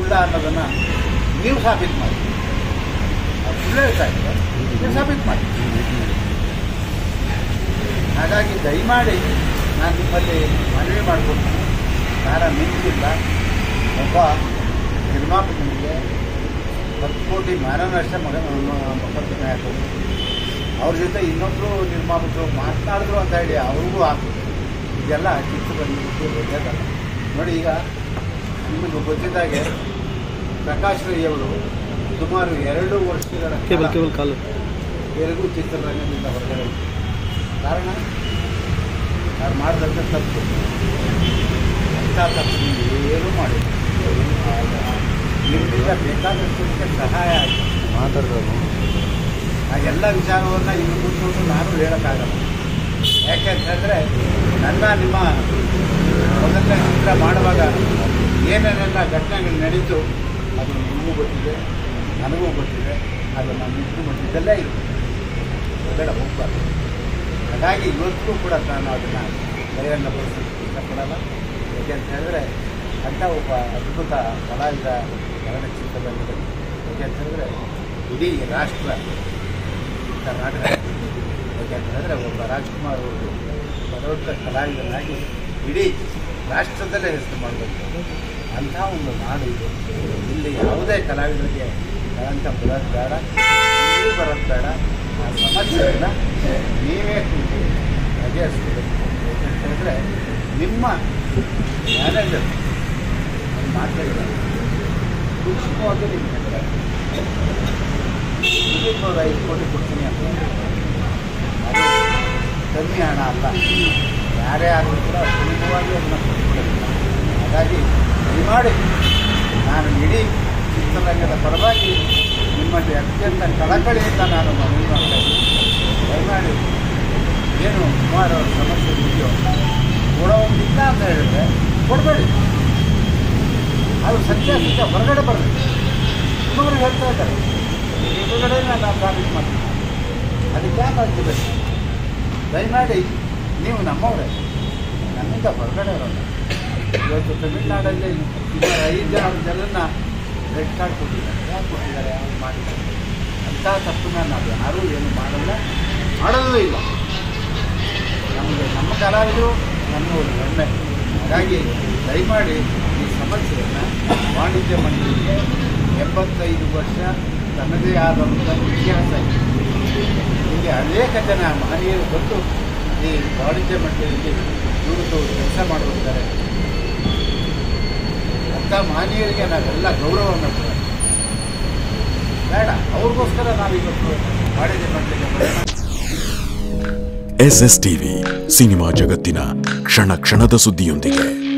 ಸುಳ್ಳ ಅನ್ನೋದನ್ನು ನೀವು ಸಾಬೀತು ಮಾಡಿ ಅವ್ರು ಸುಳ್ಳು ಹೇಳ್ತಾ ಇದ್ದಾರೆ ನೀವು ಸಾಬೀತು ಮಾಡಿ ಹಾಗಾಗಿ ದಯಮಾಡಿ ನಾನು ನಿಮ್ಮಲ್ಲಿ ಮನವಿ ಮಾಡಿಕೊಡ್ತೀನಿ ಕಾರಣ ನಿಂತಿಲ್ಲ ಒಬ್ಬ ನಿರ್ಮಾಪಕನಿಗೆ ಹತ್ತು ಕೋಟಿ ಮಾನನಷ್ಟ ಮಗ ಮೊಕದ್ದಮೆ ಹಾಕೋದು ಅವ್ರ ಜೊತೆ ಇನ್ನೊಬ್ಬರು ನಿರ್ಮಾಪಕರು ಮಾತನಾಡಿದ್ರು ಅಂತ ಹೇಳಿ ಅವ್ರಿಗೂ ಹಾಕೋದು ಇದೆಲ್ಲ ಚಿತ್ರದಲ್ಲಿ ಒಳ್ಳೆಯದಲ್ಲ ನೋಡಿ ಈಗ ನಿಮಗೆ ಗೊತ್ತಿದ್ದಾಗೆ ಪ್ರಕಾಶ್ ರೈ ಅವರು ಸುಮಾರು ಎರಡು ವರ್ಷಗಳ ಕೇಬಲ್ ಕಾಲ ಕೇಬಲ್ ಕಾಲು ತೆಲುಗು ಚಿತ್ರರಂಗದಿಂದ ಹೊರಗಡೆ ಇದ್ರು. ಕಾರಣ ಅವ್ರು ಮಾಡಿದಂಥ ತಪ್ಪು ಅಂಥ ತಪ್ಪು ನೀವು ಏನೂ ಮಾಡಿ ನಿಮ್ಮಿಂದ ಬೇಕಾದಷ್ಟು ಸಹಾಯ ಆಯಿತು ಮಾತಾಡ್ತಾರೆ ಆ ಎಲ್ಲ ವಿಚಾರವನ್ನು ಇನ್ನು ಕೂತ್ಕೊಂಡು ನಾನು ಹೇಳೋಕ್ಕಾಗಲ್ಲ ಯಾಕೆಂತಂದರೆ ನನ್ನ ನಿಮ್ಮ ಮೊದಲನೇ ಚಿತ್ರ ಮಾಡುವಾಗ ಏನೇನೆಲ್ಲ ಘಟನೆಗಳು ನಡೀತು ಅದು ನಿಮಗೂ ಗೊತ್ತಿದೆ ನನಗೂ ಗೊತ್ತಿದೆ ಅದು ನಮ್ಮ ಇಬ್ಬರು ಮಧ್ಯದಲ್ಲೇ ಇದೆ ಹೊರಗಡೆ ಹೋಗ್ಬಾರ್ದು ಹಾಗಾಗಿ ಇವತ್ತಿಗೂ ಕೂಡ ನಾನು ಅದನ್ನು ಬಹಿರಂಗಪಡಿಸೋಕ್ಕೆ ಇಷ್ಟಪಡಲ್ಲ ಯಾಕೆ ಅಂತ ಹೇಳಿದ್ರೆ ಅಂಥ ಒಬ್ಬ ಅದ್ಭುತ ಕಲಾವಿದ ಕನ್ನಡ ಚಿತ್ರದಲ್ಲಿ ಯಾಕೆ ಅಂತ ಹೇಳಿದ್ರೆ ಇಡೀ ರಾಷ್ಟ್ರ ಕರ್ನಾಟಕ ಯಾಕೆ ಅಂತ ಹೇಳಿದ್ರೆ ಒಬ್ಬ ರಾಜ್ಕುಮಾರ್ ಅವರು ಒಬ್ಬ ದೊಡ್ಡ ಕಲಾವಿದನಾಗಿ ಇಡೀ ರಾಷ್ಟ್ರದಲ್ಲೇ ಹೆಸರು ಮಾಡಬೇಕು ಅಂಥ ಒಂದು ನಾಡು ಇದು ಇಲ್ಲಿ ಯಾವುದೇ ಕಲಾವಿದರಿಗೆ ಕಳಂಕ ಬರೋದು ಬೇಡ ಎಲ್ಲೂ ಬರೋದು ಬೇಡ ಆ ಸಮಸ್ಯೆಯನ್ನು ನೀವೇ ಕೂತು ಬಗೆಹರಿಸ್ಬೇಕು ಯಾಕಂತ ಹೇಳಿದ್ರೆ ನಿಮ್ಮ ಮ್ಯಾನೇಜರ್ ಒಂದು ಮಾತಾಡಿದ್ದಾರೆ ಸೂಕ್ಷ್ಮವಾಗಿ ನಿಮ್ಮ ಇದಕ್ಕೆ ಒಂದು ಐದು ಕೋಟಿ ಕೊಡ್ತೀನಿ ಅಂತ ಅದು ಕಮ್ಮಿ ಹಣ ಅಲ್ಲ ಯಾರೇ ಆದರೂ ಕೂಡ ಸುಲಭವಾಗಿ ಅದನ್ನು ಕೊಟ್ಬಿಡೋದಿಲ್ಲ ಹಾಗಾಗಿ ದಯಮಾಡಿ ನಾನು ಇಡೀ ಚಿತ್ರರಂಗದ ಪರವಾಗಿ ನಿಮ್ಮಲ್ಲಿ ಅತ್ಯಂತ ಕಳಕಳಿಯಿಂದ ನಾನು ಮನವಿ ಮಾಡ್ತಾ ಇದ್ದೀನಿ ದಯಮಾಡಿ ಏನು ಸುಮಾರು ಅವ್ರ ಸಮಸ್ಯೆ ಇದೆಯೋ ಕೊಡೋಂಗಿಲ್ಲ ಅಂತ ಹೇಳಿದ್ರೆ ಕೊಡಬೇಡಿ ಅದು ಸತ್ಯಾಸತ್ಯ ಹೊರಗಡೆ ಬರಬೇಕು ಇನ್ನೊಬ್ರು ಹೇಳ್ತಾ ಇದ್ದಾರೆ ಎದುರುಗಡೆ ನಾನು ಸಾಬೀತು ಮಾಡ್ತೀನಿ ಅದಕ್ಕೆ ಯಾಕೆ ಆಗ್ತಿದೆ ದಯಮಾಡಿ ನೀವು ನಮ್ಮವರೇ ನನ್ನಿಂದ ಹೊರಗಡೆ ಇರೋಲ್ಲ ಇವತ್ತು ತಮಿಳ್ನಾಡಲ್ಲಿ ಸುಮಾರು ಐದು ಜನ ಜನರನ್ನ ರೆಡ್ ಕಾರ್ಡ್ ಕೊಟ್ಟಿದ್ದಾರೆ ಯಾಕೆ ಕೊಟ್ಟಿದ್ದಾರೆ ಯಾರು ಮಾಡಿದ್ದಾರೆ ಅಂಥ ತಪ್ಪನ್ನ ನಾವು ಯಾರೂ ಏನು ಮಾಡಲ್ಲ ಮಾಡೋದೂ ಇಲ್ಲ ನಮಗೆ ನಮ್ಮ ಕಲಾವಿದರು ನಮ್ಮ ಒಂದು ಹೆಮ್ಮೆ ಹಾಗಾಗಿ ದಯಮಾಡಿ ಈ ಸಮಸ್ಯೆಯನ್ನು ವಾಣಿಜ್ಯ ಮಂಡಳಿಗೆ ಎಂಬತ್ತೈದು ವರ್ಷ ತನ್ನದೇ ಆದಂಥ ಇತಿಹಾಸ ಇದೆ ಹೀಗೆ ಅನೇಕ ಜನ ಮಹನೀಯರು ಬಂದು ಈ ವಾಣಿಜ್ಯ ಮಂಡಳಿಯಲ್ಲಿ ದುಡಿದು ಕೆಲಸ ಮಾಡುತ್ತಿದ್ದಾರೆ ಅಂಥ ಮಹನೀಯರಿಗೆ ನಾವೆಲ್ಲ ಗೌರವವನ್ನು ಕೊಡೋಣ ಬೇಡ ಅವ್ರಿಗೋಸ್ಕರ ನಾವಿವತ್ತು ವಾಣಿಜ್ಯ ಮಂಡಳಿಗೆ ಬರೋಣ ಎಸ್ ಎಸ್ ಟಿವಿ ಸಿನಿಮಾ ಜಗತ್ತಿನ ಕ್ಷಣ ಕ್ಷಣದ ಸುದ್ದಿಯೊಂದಿಗೆ